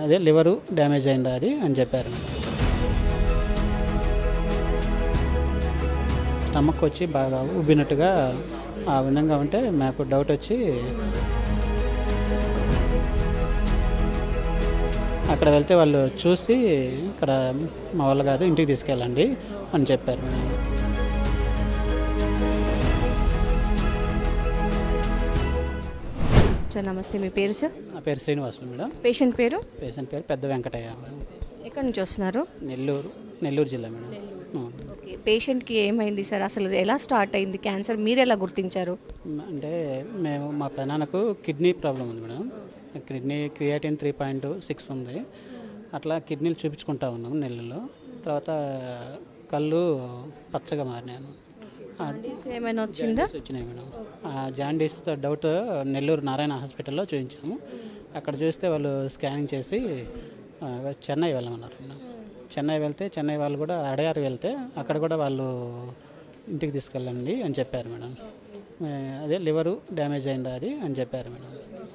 అదే liver damage అయింది అది అని చెప్పారు స్టమక్ వచ్చి బాగా ఉబ్బినట్టుగా ఆ విధంగా ఉంటే మాకు డౌట్ వచ్చి అక్కడ వెళ్తే వాళ్ళు చూసి ఇక్కడ మా వాళ్ళు కాదు ఇంటికి తీసుకెళ్ళండి అని చెప్పారు మేడం సార్ నమస్తే మీ పేరు సార్ నా పేరు శ్రీనివాసులు మేడం పేషెంట్ పేరు పేషెంట్ పేరు పెద్ద వెంకటయ్య మేడం ఎక్కడి నుంచి వస్తున్నారు నెల్లూరు నెల్లూరు జిల్లా మేడం అవును. ఓకే పేషెంట్కి ఏమైంది సార్ అసలు ఎలా స్టార్ట్ అయింది క్యాన్సర్ మీరు ఎలా గుర్తించారు అంటే మేము మా పెనాన్నకు కిడ్నీ ప్రాబ్లం ఉంది madam kidney creatinine three point six ఉంది అట్లా కిడ్నీలు చూపించుకుంటా ఉన్నాం నెల్లూరులో తర్వాత కళ్ళు పచ్చగా మారినాను ఆ జాండీస్ ఏమైనా వచ్చిందా జాండీస్ వచ్చినాయి మేడం ఆ జాండీస్ డౌట్ నెల్లూరు నారాయణ హాస్పిటల్లో చూపించాము అక్కడ చూస్తే వాళ్ళు స్కానింగ్ చేసి ఆ, చెన్నై వెళ్ళమన్నారు మేడం చెన్నై వెళ్తే చెన్నై వాళ్ళు కూడా అడయారు వెళ్తే అక్కడ కూడా వాళ్ళు ఇంటికి తీసుకెళ్ళండి అని చెప్పారు మేడం ఏ, అదే లివరు డ్యామేజ్ అయింది అది అని చెప్పారు మేడం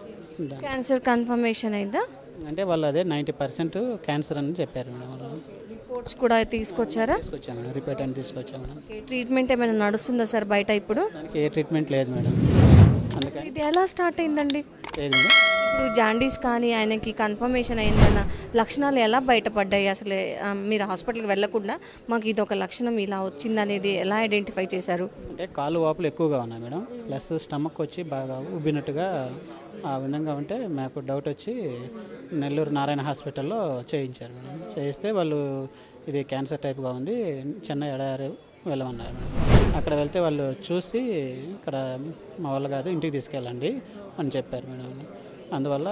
దా- క్యాన్సర్ కన్ఫర్మేషన్ అయిందా అంటే వాళ్ళు అదే నైంటీ పర్సెంట్ క్యాన్సర్ అని చెప్పారు మేడం వాళ్ళు రిపోర్ట్స్ కూడా తీసుకొచ్చారా తీసుకొచ్చాము మేడం రిపీట్ అని తీసుకొచ్చాము మేడం ఓకే ట్రీట్మెంట్ ఏమైనా నడుస్తుందా సార్ బయట ఇప్పుడు దానికి ఏ ట్రీట్మెంట్ లేదు మేడం అందుకని ఇది ఎలా స్టార్ట్ అయిందండి లేదు మేడం ఇప్పుడు జాండీస్ కానీ ఆయనకి కన్ఫర్మేషన్ అయిందన్న లక్షణాలు ఎలా బయటపడ్డాయి అసలు ఆ, మీరు హాస్పిటల్కి వెళ్ళకుండా మాకు ఇది ఒక లక్షణం ఇలా వచ్చిందనేది ఎలా ఐడెంటిఫై చేశారు అంటే కాళ్ళు వాపులు ఎక్కువగా ఉన్నాయి మేడం ప్లస్ స్టమక్ వచ్చి బాగా ఉబ్బినట్టుగా ఆ విధంగా ఉంటే మాకు డౌట్ వచ్చి నెల్లూరు నారాయణ హాస్పిటల్లో చేయించారు మేడం చేయిస్తే వాళ్ళు ఇది క్యాన్సర్ టైప్గా ఉంది చెన్నై ఎడారు వెళ్ళమన్నారు మేడం అక్కడ వెళ్తే వాళ్ళు చూసి ఇక్కడ మా వాళ్ళు కాదు ఇంటికి తీసుకెళ్ళండి అని చెప్పారు మేడం అందువల్ల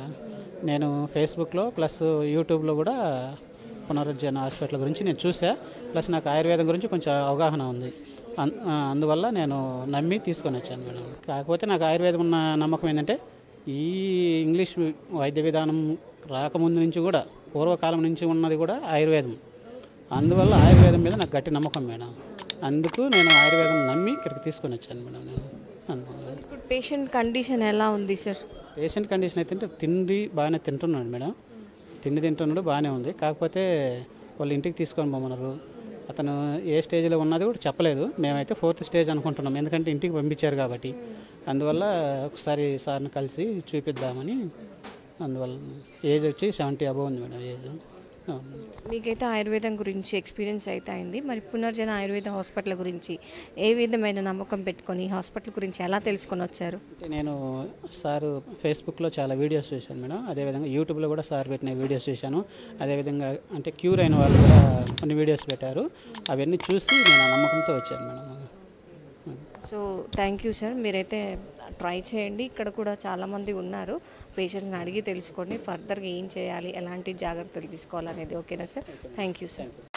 నేను ఫేస్బుక్లో ప్లస్ యూట్యూబ్లో కూడా పునరుజ్జీవన హాస్పిటల్ గురించి నేను చూసా ప్లస్ నాకు ఆయుర్వేదం గురించి కొంచెం అవగాహన ఉంది అన్- ఆ, అందువల్ల నేను నమ్మి తీసుకొని వచ్చాను మేడం కాకపోతే నాకు ఆయుర్వేదం ఉన్న నమ్మకం ఏంటంటే ఈ ఇంగ్లీష్ వైద్య విధానం రాకముందు నుంచి కూడా పూర్వకాలం నుంచి ఉన్నది కూడా ఆయుర్వేదం అందువల్ల ఆయుర్వేదం మీద నాకు గట్టి నమ్మకం మేడం అందుకు నేను ఆయుర్వేదం నమ్మి ఇక్కడికి తీసుకొని వచ్చాను మేడం నేను అందువల్ల ఇప్పుడు పేషెంట్ కండిషన్ ఎలా ఉంది సార్ పేషెంట్ కండిషన్ అయితే తిండి బాగానే తింటున్నాడు మేడం తిండి తింటున్నాడు బాగానే ఉంది కాకపోతే వాళ్ళు ఇంటికి తీసుకొని పోమన్నారు అతను ఏ స్టేజ్లో ఉన్నది కూడా చెప్పలేదు మేమైతే ఫోర్త్ స్టేజ్ అనుకుంటున్నాం ఎందుకంటే ఇంటికి పంపించారు కాబట్టి అందువల్ల ఒకసారి సార్ని కలిసి చూపిద్దామని అందువల్ల ఏజ్ వచ్చి సెవెంటీ అబవ్ ఉంది మేడం ఏజ్ అవును. మీకైతే ఆయుర్వేదం గురించి ఎక్స్పీరియన్స్ అయితే అయింది మరి పునర్జన ఆయుర్వేద హాస్పిటల్ గురించి ఏ విధమైన నమ్మకం పెట్టుకొని ఈ హాస్పిటల్ గురించి ఎలా తెలుసుకొని వచ్చారు అంటే నేను సార్ ఫేస్బుక్లో చాలా వీడియోస్ చూశాను మేడం అదేవిధంగా యూట్యూబ్లో కూడా సార్ పెట్టిన వీడియోస్ చూశాను అదేవిధంగా అంటే క్యూర్ అయిన వాళ్ళు కూడా కొన్ని వీడియోస్ పెట్టారు అవన్నీ చూసి నేను ఆ నమ్మకంతో వచ్చాను madam so thank you sir మీరైతే ట్రై చేయండి ఇక్కడ కూడా చాలామంది ఉన్నారు పేషెంట్స్ని అడిగి తెలుసుకోండి ఫర్దర్గా ఏం చేయాలి ఎలాంటి జాగ్రత్తలు తీసుకోవాలనేది ఓకేనా సార్ థ్యాంక్ యూ సార్